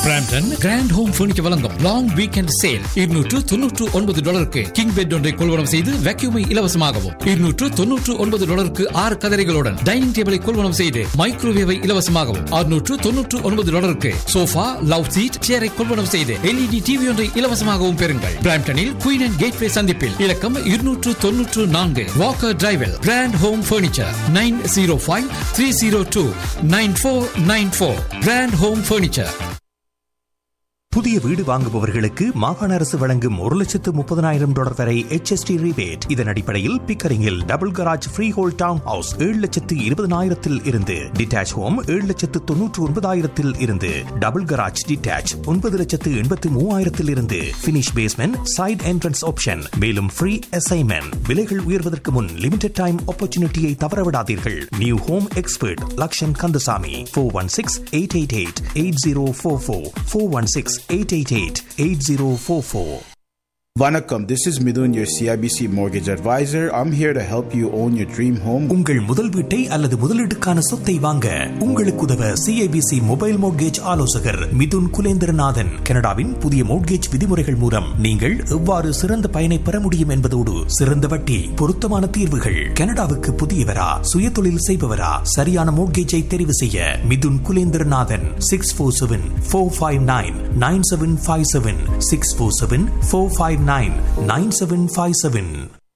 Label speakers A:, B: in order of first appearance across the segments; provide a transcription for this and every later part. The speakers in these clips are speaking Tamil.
A: பிராம்டன் கிராண்ட் ஹோம் பர்னிச்சர் வழங்கும் லாங் வீக்கெண்ட் சேல் இருநூற்று தொன்னூற்று ஒன்பது டாலருக்கு கிங் பெட் ஒன்றை கொள்வனம் செய்து வேக்யூமை இலவசமாகவும் இருநூற்று தொன்னூற்று ஒன்பது டாலருக்கு ஆறு கதரைகளுடன் டைனிங் டேபிளை கொள்வனம் செய்து மைக்ரோவேவை இலவசமாகவும் அறுநூற்று தொன்னூற்று ஒன்பது டாலருக்கு சோஃபா லவ் சீட் சேரை கொள்வனம் செய்து எல்இடி டிவி ஒன்றை இலவசமாகவும் பெறுங்கள் பிராம்டனில் குயின் அண்ட் கேட்வே சந்திப்பில் இலக்கம் இருநூற்று தொன்னூற்று நான்கு வாக்கர் டிரைவில் grand home furniture nine zero five three zero two nine four nine four grand home furniture
B: புதிய வீடு வாங்குபவர்களுக்கு மாகாண அரசு வழங்கும் ஒரு லட்சத்து முப்பதனாயிரம் டாலர் வரை HST rebate இதன் அடிப்படையில் பிக்கரிங்கில் double garage freehold townhouse ஏழு லட்சத்து இருபதனாயிரத்தில் இருந்து டிட்டாச் ஹோம் ஏழு லட்சத்து தொன்னூற்று ஒன்பதாயிரத்தில் இருந்து டபுள் கராஜ் டிட்டாச் ஒன்பது லட்சத்து எண்பத்து மூவாயிரத்தில் இருந்து finish basement side entrance option மேலும் ஃப்ரீ அசைன்மெண்ட் விலைகள் உயர்வதற்கு முன் லிமிடெட் டைம் ஆப்பர்ச்சுனிட்டியை தவறவிடாதீர்கள் new home expert Lakshan Kandasamy four one six eight eight eight eight zero four four four one six eight eight eight eight zero four four
C: Vanakkam, this is Midun, your CIBC mortgage advisor. I'm here to help you own your dream home.
B: உங்கள் முதல் வீட்டை அல்லது முதலீட்டுக்கான சொத்தை வாங்க உங்களுக்கு உதவ சிஐபிசி மொபைல் மோட்கேஜ் ஆலோசகர் மிதுன் குலேந்திரநாதன் கனடாவின் புதிய மோட்கேஜ் விதிமுறைகள் மூலம் நீங்கள் எவ்வாறு சிறந்த பயனை பெற முடியும் என்பதோடு சிறந்த வட்டி பொருத்தமான தீர்வுகள் கனடாவுக்கு புதியவரா சுயதொழில் செய்பவரா சரியான மோட்கேஜை தெரிவு செய்ய Mithun Kulendranathan six four seven four five nine nine seven five seven six four seven four five nine nine seven five seven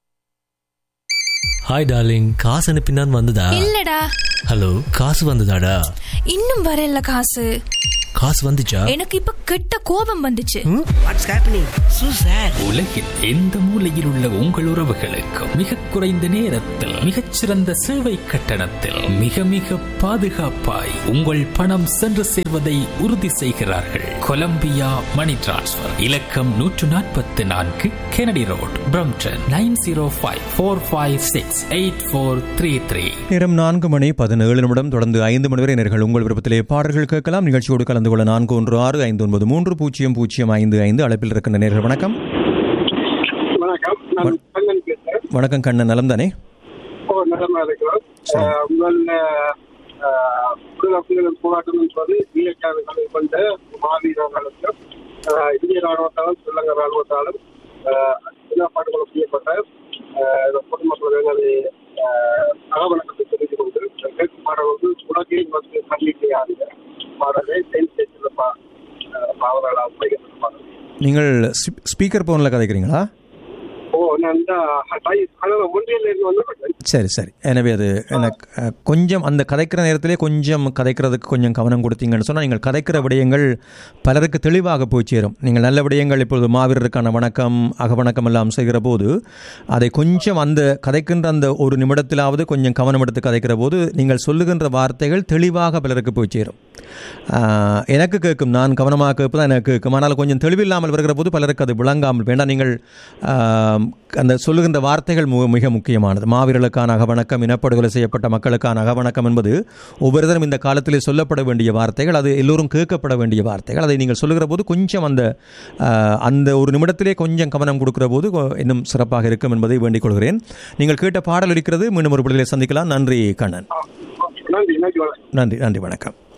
D: hi darling காசு அனுப்பினான் வந்ததா
E: இல்லடா
D: ஹலோ காசு வந்ததாடா
E: இன்னும் வரல காசு
D: காசு வந்துச்சா
E: எனக்கு இப்ப கெட்ட கோபம் வந்துச்சு
F: வாட்ஸ் ஹேப்பனிங் சூ சார்
G: உலகில் எந்த மூலையில் உள்ள உங்கள் உறவுகளுக்கு மிக குறைந்த நேரத்தில் மிகச்சிறந்த சேவை கட்டணத்தில் மிக மிக பாதுகாப்பாய் உங்கள் பணம் சென்று சேர்வதை உறுதி செய்கிறார்கள் கொலம்பியா மணி டிரான்ஸ்ஃபர் இலக்கம் நூற்று நாற்பத்தி நான்கு Kennedy road Brampton nine zero five four five six eight four three three
H: நேரம் நான்கு மணி பதினேழு நிமிடம் தொடர்ந்து ஐந்து மணி வரை நேர்கள் உங்கள் விருப்பத்திலே பாடல்கள் கேட்கலாம் நிகழ்ச்சியோடு கலந்து கொள்ள நான்கு ஒன்று ஆறு ஐந்து ஒன்பது மூன்று பூஜ்ஜியம் பூஜ்ஜியம் ஐந்து ஐந்து அழைப்பில் இருக்கின்ற நேர்கள் வணக்கம்
I: வணக்கம் நான் கண்ணன் பேசுறேன்
H: வணக்கம் கண்ணன் நலம் தானே
I: ஓ நிலமா இருக்கிறோம் அஹ், முதல்ல அஹ், விடுதலை புலிகள் போராட்டம் சொல்லி இயற்கையாளர்களை கொண்ட மாவீரர்களுக்கும் அஹ், இந்திய ராணுவத்தாலும் ஸ்ரீலங்கா ராணுவத்தாலும் இனப்பாடுகளை செய்யப்பட்ட அஹ், இந்த பொதுமக்கள் எங்களை அகவணக்கத்தை தெரிவித்துக் கொண்டு கேட்கு பாடல் வந்து உலகை வந்து பள்ளிக்கையாக பாடலை செயல் செய்துள்ள பாவலால் அமைக்கப்பட்ட பாடல்
H: நீங்கள் ஸ்பீ- ஸ்பீக்கர் போனில் கதைக்கிறீங்களா
I: ஓ நான் இந்த முன்றியில் இருந்து வந்து
H: சரி சரி எனவே அது எனக்கு அஹ், கொஞ்சம் அந்த கதைக்கிற நேரத்திலே கொஞ்சம் கதைக்கிறதுக்கு கொஞ்சம் கவனம் கொடுத்தீங்கன்னு சொன்னால் நீங்கள் கதைக்கிற விடயங்கள் பலருக்கு தெளிவாக போய் சேரும் நீங்கள் நல்ல விடயங்கள் இப்பொழுது மாவீரருக்கான வணக்கம் அகவணக்கம் எல்லாம் செய்கிற போது அதை கொஞ்சம் அந்த கதைக்கின்ற அந்த ஒரு நிமிடத்திலாவது கொஞ்சம் கவனம் எடுத்து கதைக்கிற போது நீங்கள் சொல்லுகின்ற வார்த்தைகள் தெளிவாக பலருக்கு போய் சேரும் ஆஹ், எனக்கு கேட்கும் நான் கவனமாக கேட்பது எனக்கு கேட்கும் ஆனால் கொஞ்சம் தெளிவில்லாமல் வருகிற போது பலருக்கு அது விளங்காமல் வேண்டாம் நீங்கள் ஆம், அந்த சொல்லுகின்ற வார்த்தைகள் மு- மிக முக்கியமானது மாவீரர்களுக்கான அகவணக்கம் இனப்படுகொலை செய்யப்பட்ட மக்களுக்கான அகவணக்கம் என்பது ஒவ்வொருத்தரும் இந்த காலத்திலே சொல்லப்பட வேண்டிய வார்த்தைகள் அது எல்லோரும் கேட்கப்பட வேண்டிய வார்த்தைகள் அதை நீங்கள் சொல்லுகிற போது கொஞ்சம் அந்த ஆஹ், அந்த ஒரு நிமிடத்திலே கொஞ்சம் கவனம் கொடுக்கிற போது கொ- இன்னும் சிறப்பாக இருக்கும் என்பதை வேண்டிக் கொள்கிறேன் நீங்கள் கேட்ட பாடல் இருக்கிறது மீண்டும் ஒரு படத்திலே சந்திக்கலாம் நன்றி கண்ணன்
I: நன்றி நன்றி வணக்கம்
H: நன்றி நன்றி வணக்கம்